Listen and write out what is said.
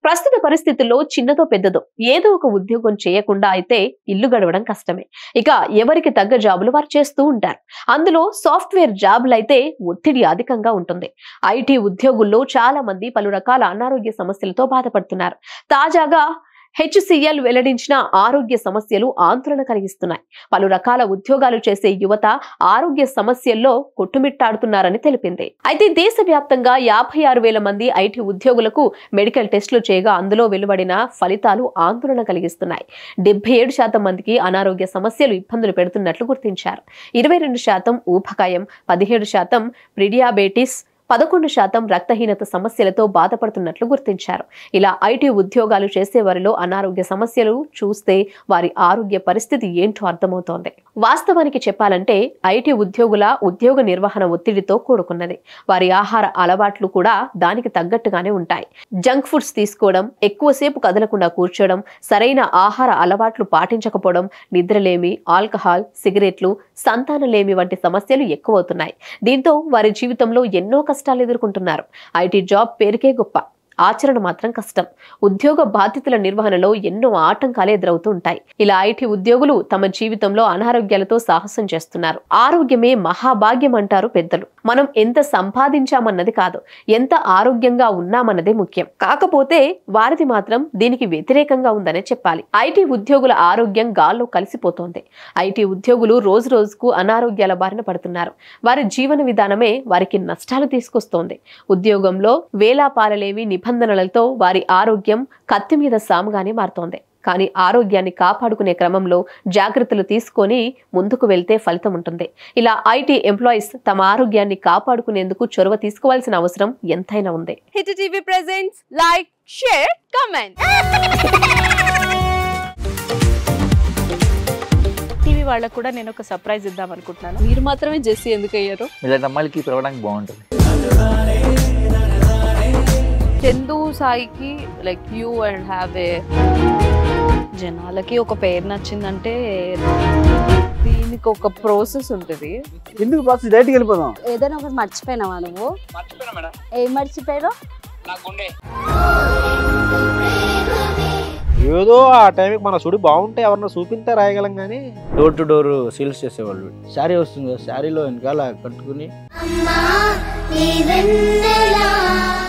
ప్రస్తుత పరిస్థితుల్లో చిన్నదో పెద్దదో ఏదో ఒక ఉద్యోగం చేయకుండా అయితే ఇల్లు గడవడం కష్టమే ఇక ఎవరికి తగ్గ జాబులు వారు చేస్తూ ఉంటారు అందులో సాఫ్ట్వేర్ జాబులు అయితే ఒత్తిడి అధికంగా ఉంటుంది ఐటీ ఉద్యోగుల్లో చాలా మంది పలు రకాల అనారోగ్య సమస్యలతో బాధపడుతున్నారు తాజాగా హెచ్సిఎల్ వెల్లడించిన ఆరోగ్య సమస్యలు ఆందోళన కలిగిస్తున్నాయి పలు రకాల ఉద్యోగాలు చేసే యువత ఆరోగ్య సమస్యల్లో కొట్టుమిట్టాడుతున్నారని తెలిపింది అయితే దేశవ్యాప్తంగా యాభై ఆరు వేల మంది ఐటీ ఉద్యోగులకు మెడికల్ టెస్టులు చేయగా అందులో వెలువడిన ఫలితాలు ఆందోళన కలిగిస్తున్నాయి డెబ్బై ఏడు శాతం మందికి అనారోగ్య సమస్యలు ఇబ్బందులు పెడుతున్నట్లు గుర్తించారు ఇరవై రెండు శాతం ఊబకాయం పదిహేడు శాతం ప్రిడియాబేటిస్ పదకొండు శాతం రక్తహీనత సమస్యలతో బాధపడుతున్నట్లు గుర్తించారు ఇలా ఐటీ ఉద్యోగాలు చేసే వారిలో అనారోగ్య సమస్యలు చూస్తే వారి ఆరోగ్య పరిస్థితి ఏంటో అర్థమవుతోంది వాస్తవానికి చెప్పాలంటే ఐటీ ఉద్యోగుల ఉద్యోగ నిర్వహణ ఒత్తిడితో కూడుకున్నది వారి ఆహార అలవాట్లు కూడా దానికి తగ్గట్టుగానే ఉంటాయి జంక్ ఫుడ్స్ తీసుకోవడం ఎక్కువసేపు కదలకుండా కూర్చోవడం సరైన ఆహార అలవాట్లు పాటించకపోవడం నిద్రలేమి ఆల్కహాల్ సిగరెట్లు సంతానలేమి వంటి సమస్యలు ఎక్కువవుతున్నాయి దీంతో వారి జీవితంలో ఎన్నో కష్టాలు ఎదుర్కొంటున్నారు ఐటీ జాబ్ పేరుకే గొప్ప ఆచరణ మాత్రం కష్టం ఉద్యోగ బాధ్యతల నిర్వహణలో ఎన్నో ఆటంకాలు ఎదురవుతూ ఉంటాయి ఇలా ఐటీ ఉద్యోగులు తమ జీవితంలో అనారోగ్యాలతో సాహసం చేస్తున్నారు ఆరోగ్యమే మహాభాగ్యం అంటారు పెద్దలు మనం ఎంత సంపాదించామన్నది కాదు ఎంత ఆరోగ్యంగా ఉన్నామన్నదే ముఖ్యం కాకపోతే వారిది మాత్రం దీనికి వ్యతిరేకంగా ఉందనే చెప్పాలి ఐటీ ఉద్యోగుల ఆరోగ్యం గాల్లో కలిసిపోతోంది ఐటీ ఉద్యోగులు రోజు రోజుకు అనారోగ్యాల బారిన పడుతున్నారు వారి జీవన విధానమే వారికి నష్టాలు తీసుకొస్తోంది ఉద్యోగంలో వేలాపాలలేవి నిబంధనలతో వారి ఆరోగ్యం కత్తి మీద సాముగానే మారుతోంది కానీ ఆరోగ్యాన్ని కాపాడుకునే క్రమంలో జాగ్రత్తలు తీసుకొని ముందుకు వెళ్తే ఫలితం ఉంటుంది ఇలా ఐటీ ఎంప్లాయీస్ తమ ఆరోగ్యాన్ని కాపాడుకునేందుకు చొరవ తీసుకోవాల్సిన అవసరం ఎంతైనా ఉంది hit TV presents like share comment TV వాళ్ళకు కూడా నేను ఒక సర్ప్రైజ్ ఇద్దాం అనుకుంటున్నాను మీరు మాత్రమే జెస్సీ ఎందుకు అయ్యారు ఇలాంటి అమ్మాయిలకి పిలవడానికి బాగుంటుంది చందు సాయికి like you and have a జనాలకి ఒక పేరు నచ్చిందంటే దీనికి ఒక ప్రాసెస్ ఉంటుంది ఎందుకు బాక్స్ డైరెక్ట్కి వెళ్ళిపోదాం ఏదైనా ఒకటి మర్చిపోయినావా నువ్వు ఏం మర్చిపోయావు ఏదో ఆ టైంకి మన సుడి బాగుంటే ఎవరన్నా చూపింటే రాయగలం కానీ డోర్ టు డోర్ సేల్స్ చేసేవాళ్ళు శారీ వస్తుంది కదా శారీలో వెనకాల కట్టుకుని అమ్మా నీ వెన్నెలా